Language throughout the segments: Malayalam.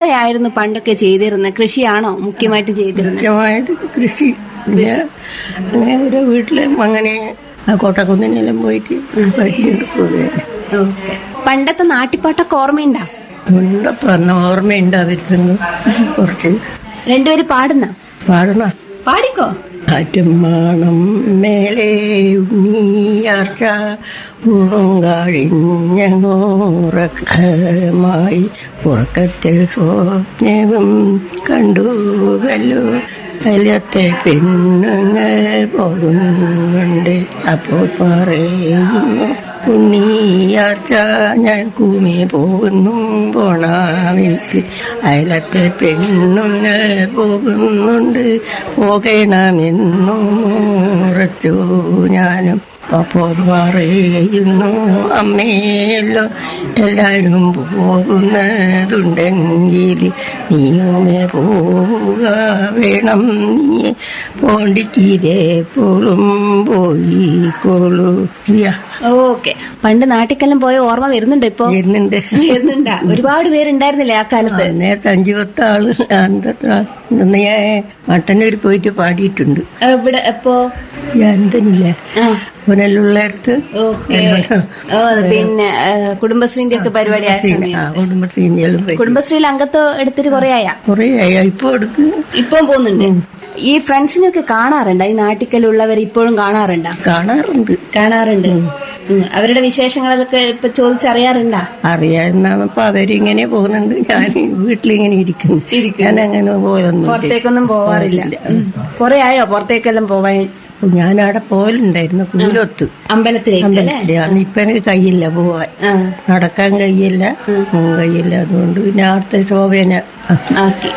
എന്തൊക്കെയായിരുന്നു പണ്ടൊക്കെ ചെയ്തിരുന്നത് കൃഷിയാണോ മുഖ്യമായിട്ട് ചെയ്തിരുന്നത് മുഖ്യമായത് കൃഷി പിന്നെ അങ്ങനെ ഓരോ വീട്ടിലും അങ്ങനെ ആ കോട്ടക്കുന്നിനെല്ലാം പോയിട്ട് പഠിച്ചെടുക്കുകയാണ് ഓക്കെ പണ്ടത്തെ നാട്ടിപ്പാട്ടൊക്കെ ഓർമ്മയുണ്ടോ ഉണ്ട് പറഞ്ഞ ഓർമ്മയുണ്ട് അവരുന്നു കുറച്ച് രണ്ടുപേര് പാടുന്ന പാടണം പാടിക്കോ കാറ്റുമാണം മേലെ ഉണ്ണിയാർച്ച ഉറങ്ങാഴിഞ്ഞോറക്കമായി ഉറക്കത്തെ സ്വപ്നവും കണ്ടുവല്ലോ അതിലത്തെ പെണ്ണുങ്ങൾ പോകുന്നുണ്ട് അപ്പോൾ പറയുന്നു ഉണ്ണിയാർച്ച ഞാൻ കൂമി പോകുന്നു പോണാമിക്ക് അയലത്തെ പെണ്ണുങ്ങൾ പോകുന്നുണ്ട് പോകണമെന്നും ഉറച്ചു ഞാനും അപ്പോൾ പറയുന്നു അമ്മയല്ലോ എല്ലാവരും പോകുന്നതുണ്ടെങ്കിൽ നീയുമേ പോവുക വേണം നീ പോണ്ടിച്ചിരെപ്പോഴും പോയിക്കോളൂ യാ, ഓക്കെ പണ്ട് നാട്ടിക്കെല്ലാം പോയ ഓർമ്മ വരുന്നുണ്ടോ ഇപ്പൊ വരുന്നുണ്ട് വരുന്നുണ്ടാ ഒരുപാട് പേരുണ്ടായിരുന്നില്ലേ ആ കാലത്ത് നേരത്തെ അഞ്ചു പത്ത് ആള് അന്നത്തെ ആള് ഇന്ന് ഞാൻ മട്ടന്നൂർ പോയിട്ട് പാടിയിട്ടുണ്ട് ഇവിടെ എപ്പോ എന്തനില്ലേ ആ പുനലുള്ളടത്ത് ഓക്കെ ഓ പിന്നെ ആ, കുടുംബശ്രീന്റെ ഒക്കെ പരിപാടി ആയ സമയം ആ കുടുംബശ്രീനെല്ലാം പോയി കുടുംബശ്രീയിൽ അംഗത്വം എടുത്തിട്ട് കൊറേ ആയാ കൊറേ ആയി ഇപ്പൊ എടുക്ക് ഇപ്പം പോകുന്നുണ്ട് ഈ ഫ്രണ്ട്സിനൊക്കെ കാണാറുണ്ട് ഈ നാട്ടിക്കലുള്ളവർ ഇപ്പോഴും കാണാറുണ്ടാ കാണാറുണ്ട് കാണാറുണ്ട് ഉം. അവരുടെ വിശേഷങ്ങളൊക്കെ ഇപ്പൊ ചോദിച്ചറിയാറുണ്ടാ അറിയാവുന്നപ്പോ അവരിങ്ങനെ പോകുന്നുണ്ട് ഞാൻ വീട്ടിലിങ്ങനെ ഇരിക്കുന്നു ഞാൻ അങ്ങനെ പോലൊന്നും പുറത്തേക്കൊന്നും പോവാറില്ല ഉം. കൊറേ ആയോ പുറത്തേക്കെല്ലാം പോവാൻ ഞാൻ അവിടെ പോലുണ്ടായിരുന്നു കുഞ്ഞൊത്ത് അമ്പലത്തിലേക്ക് അല്ലേ അമ്പലത്തില് അന്ന് ഇപ്പൊ എനിക്ക് കയ്യില്ല പോവാൻ ആ നടക്കാൻ കഴിയില്ല ഉം, കഴിയില്ല അതുകൊണ്ട് പിന്നെ അവിടുത്തെ ശോഭന ആക്കി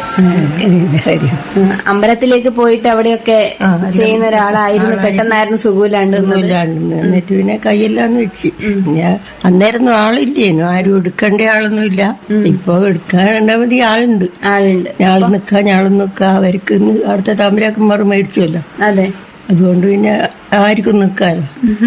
കാര്യം ഉം. അമ്പലത്തിലേക്ക് പോയിട്ട് അവിടെയൊക്കെ ചെയ്യുന്ന ഒരാളായിരുന്നു പെട്ടെന്നായിരുന്നു സുഖമില്ലാണ്ട് നിന്നത്. ഇല്ലാണ്ട് എന്നിട്ട് പിന്നെ കയ്യെല്ലാന്ന് വെച്ച് ഞാൻ അന്നേരൊന്നും ആളില്ലേനു ആരും എടുക്കേണ്ട ആളൊന്നും ഇല്ല ഇപ്പൊ എടുക്കാൻ മതി ആളുണ്ട് ആളുണ്ട് ഞാൾ നിക്കാ ഞാൾ നിക്കാ അവർക്ക് ഇന്ന് അവിടുത്തെ തമ്പരാക്കന്മാർ മരിച്ചുവല്ലോ അതെ അതുകൊണ്ട് പിന്നെ ആർക്കും നിക്കാലോ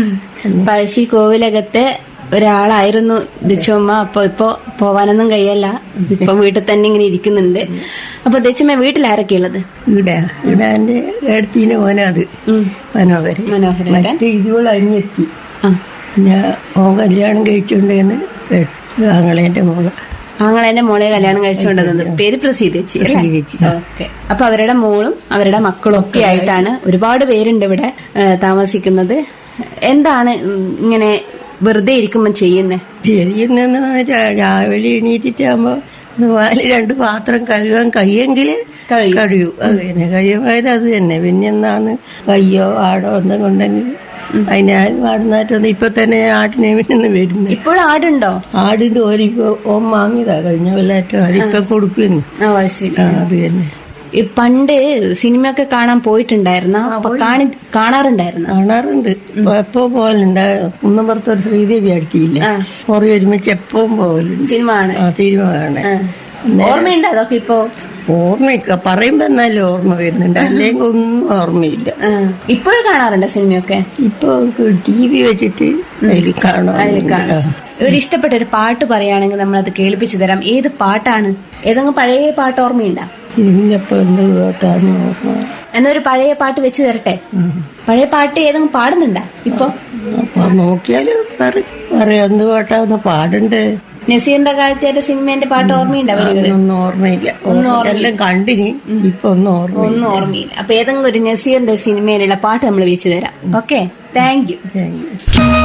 പഴശ്ശി കോവിലകത്തെ ഒരാളായിരുന്നു ദച്ചുമ്മ അപ്പൊ ഇപ്പൊ പോവാനൊന്നും കഴിയല്ല ഇപ്പൊ വീട്ടിൽ തന്നെ ഇങ്ങനെ ഇരിക്കുന്നുണ്ട് അപ്പൊ ദച്ചുമ്മ വീട്ടിൽ ആരൊക്കെ ഉള്ളത് ഇവിടെ ഇവിടെ എന്റെ ഏടത്തിന്റെ മോനാ അത് ഉം. മനോഹരൻ മനോഹരേട്ടൻ മറ്റേ ഇതുപോലെ അനിയെത്തി ആ പിന്നെ ഓൻ കല്യാണം കഴിച്ചുകൊണ്ടേന്ന് ആങ്ങളേന്റെ മോള് ആങ്ങളെന്റെ മോളെ കല്യാണം കഴിച്ചുകൊണ്ടത് പേര് പ്രസീതേച്ചി പ്രസീതേച്ചി. ഓക്കെ അപ്പൊ അവരുടെ മോളും അവരുടെ മക്കളും ഒക്കെ ആയിട്ടാണ് ഒരുപാട് പേരുണ്ട് ഇവിടെ ഏ, താമസിക്കുന്നത് എന്താണ് ഉം, ഇങ്ങനെ വെറുതെ ഇരിക്കുമ്പോൾ ചെയ്യുന്നത് ചെയ്യുന്നെന്ന് വെച്ചാ രാവിലെ എണീറ്റിട്ടാകുമ്പോ വാല് രണ്ട് പാത്രം കഴുകാൻ കഴിയെങ്കിൽ കഴിയും കഴിയൂ അത് തന്നെ കഴിയുമായത് അത് തന്നെ പിന്നെ എന്നാന്ന് കയ്യോ ആടോ എന്തെങ്കിലും ഉണ്ടെങ്കിൽ അതിനാരും ആടുന്നാറ്റൊന്നും ഇപ്പൊ തന്നെ ആട്ടിനെ പിന്നെ വരുന്നു ഇപ്പോഴും ആടുണ്ടോ ആടിന്റെ ഓരിപ്പോ ഓം വാങ്ങിയതാ കഴിഞ്ഞ കൊല്ലാറ്റോ അതിപ്പൊ കൊടുക്കുന്നു ആ അത് ശരി ആ അത് തന്നെ ഈ പണ്ട് സിനിമയൊക്കെ കാണാൻ പോയിട്ടുണ്ടായിരുന്ന അപ്പൊ കാണി കാണാറുണ്ടായിരുന്നു കാണാറുണ്ട് ഇപ്പൊ എപ്പോ പോകലുണ്ട് കുന്നമ്പുറത്ത് ഒരു ശ്രീദേവി അടുത്തിയില്ലേ ആ. കുറേ ഒരുമിച്ച് എപ്പോഴും പോകലുണ്ട് സിനിമ ആണ് ആ സിനിമ കാണാൻ ഓർമ്മയുണ്ട് അതൊക്കെ ഇപ്പോ ഓർമ്മ പറയുമ്പോ എന്നാലും ഓർമ്മ വരുന്നുണ്ട് അല്ലെങ്കിൽ ഒന്നും ഓർമ്മയില്ല ആ. ഇപ്പോഴും കാണാറുണ്ട് സിനിമയൊക്കെ ഇപ്പൊ ടി വി വെച്ചിട്ട് അതിൽ കാണാം കാണാം. ഒരു ഇഷ്ടപ്പെട്ട ഒരു പാട്ട് പറയുകയാണെങ്കിൽ നമ്മൾ അത് കേൾപ്പിച്ചു തരാം ഏത് പാട്ടാണ് ഏതെങ്കിലും പഴയ പാട്ട് ഓർമ്മയുണ്ടോ ഇന്നിപ്പോ എന്ത് കേട്ടാന്ന് ഓർമ്മ എന്നൊരു പഴയ പാട്ട് വെച്ച് തരട്ടെ പഴയ പാട്ട് ഏതെങ്കിലും പാടുന്നുണ്ടാ ഇപ്പൊ അപ്പൊ നോക്കിയാല് പറ- പറയാം എന്ത് കേട്ടാന്ന് പാടണ്ട് നസീറിന്റെ കാലത്തെ സിനിമേന്റെ പാട്ട് ഓർമ്മയുണ്ടോ വരികള് ഒന്നും ഓർമ്മയില്ല എല്ലാം കണ്ടിനി ഇപ്പൊ ഒന്നും ഓർമ്മ ഒന്നും ഓർമ്മയില്ല അപ്പൊ ഏതെങ്കിലും ഒരു നസീറിന്റെ സിനിമയിലുള്ള പാട്ട് നമ്മൾ വെച്ച് തരാം okay thank you thank U